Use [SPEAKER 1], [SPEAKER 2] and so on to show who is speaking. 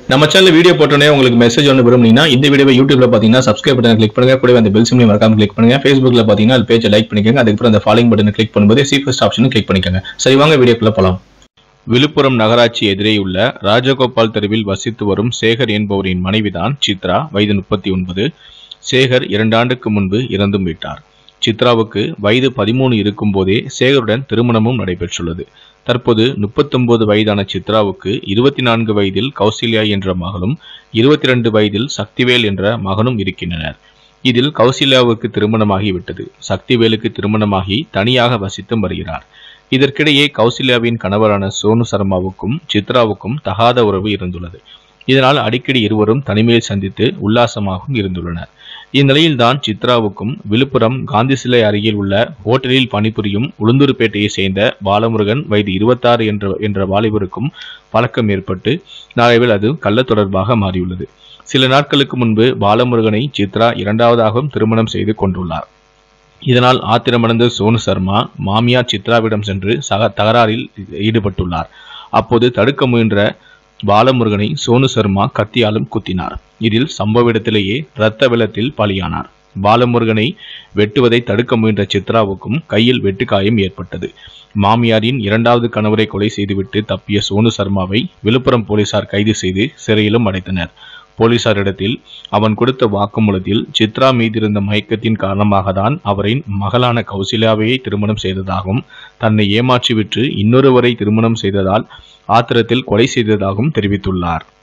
[SPEAKER 1] நம்ம channel video போட்டோன்னே உங்களுக்கு மெசேஜ் ஒன்று விரும்புனீங்கன்னா இந்த வீடியோவை யூடியூப்ல பார்த்தீங்கன்னா சப்ஸ்கிரைப் பட்டன் கிளிக் பண்ணுங்க கூடவே அந்த பெல் சிம்லையும் மறக்காம கிளிக் பண்ணுங்க ஃபேஸ்புக்ல பார்த்தீங்கன்னா அது பேஜை லைக் பண்ணிக்கோங்க அதுக்கப்புறம் அந்த ஃபாலோயிங் பட்டனை கிளிக் பண்ணும்போது சி ஃபர்ஸ்ட் ஆப்ஷனும் கிளிக் பண்ணிக்கோங்க சரி வாங்க வீடியோக்குள்ள போலாம் விழுப்புரம் நகராட்சி எதிரேயுள்ள ராஜகோபால் தெருவில் வசித்து வரும் சேகர் என்பவரின் மனைவிதான் சித்ரா வயது முப்பத்தி ஒன்பது சேகர் இரண்டு ஆண்டுக்கு முன்பு இறந்தும் விட்டார் சித்ராவுக்கு வயது பதிமூணு இருக்கும்போதே சேகருடன் திருமணமும் நடைபெற்றுள்ளது தற்போது முப்பத்தொன்பது வயதான சித்ராவுக்கு இருபத்தி நான்கு வயதில் கௌசல்யா என்ற மகளும் இருபத்தி ரெண்டு வயதில் சக்திவேல் என்ற மகனும் இருக்கின்றனர் இதில் கௌசல்யாவுக்கு திருமணமாகிவிட்டது சக்திவேலுக்கு திருமணமாகி தனியாக வசித்தும் வருகிறார் இதற்கிடையே கௌசல்யாவின் கணவரான சோனு சர்மாவுக்கும் சித்ராவுக்கும் தகாத உறவு இருந்துள்ளது இதனால் அடிக்கடி இருவரும் தனிமையில் சந்தித்து உல்லாசமாகவும் இருந்துள்ளனர் இந்நிலையில்தான் சித்ராவுக்கும் விழுப்புரம் காந்தி சிலை அருகில் உள்ள ஹோட்டலில் பணிபுரியும் உளுந்தூர்பேட்டையை சேர்ந்த பாலமுருகன் வயது இருபத்தாறு என்ற என்ற வாலிபருக்கும் பழக்கம் ஏற்பட்டு நாளைவில் அது கள்ள தொடர்பாக மாறியுள்ளது சில நாட்களுக்கு முன்பு பாலமுருகனை சித்ரா இரண்டாவதாகவும் திருமணம் செய்து கொண்டுள்ளார் இதனால் ஆத்திரமடைந்த சோனு சர்மா மாமியார் சித்ராவிடம் சென்று சக தகராறில் ஈடுபட்டுள்ளார் அப்போது தடுக்க முயன்ற பாலமுருகனை சோனு சர்மா கத்தியாலும் குத்தினார் இதில் சம்பவ இடத்திலேயே இரத்த வெள்ளத்தில் பலியானார் பாலமுருகனை வெட்டுவதை தடுக்க முயன்ற சித்ராவுக்கும் கையில் வெட்டுக்காயம் ஏற்பட்டது மாமியாரின் இரண்டாவது கணவரை கொலை செய்துவிட்டு தப்பிய சோனு சர்மாவை விழுப்புரம் போலீசார் கைது செய்து சிறையிலும் அடைத்தனர் போலீசாரிடத்தில் அவன் கொடுத்த வாக்குமூலத்தில் சித்ரா மீதிருந்த மயக்கத்தின் காரணமாக தான் அவரின் மகளான கௌசல்யாவையே திருமணம் செய்ததாகவும் தன்னை ஏமாற்றி விற்று இன்னொருவரை திருமணம் செய்ததால் ஆத்திரத்தில் கொலை செய்ததாகவும் தெரிவித்துள்ளார்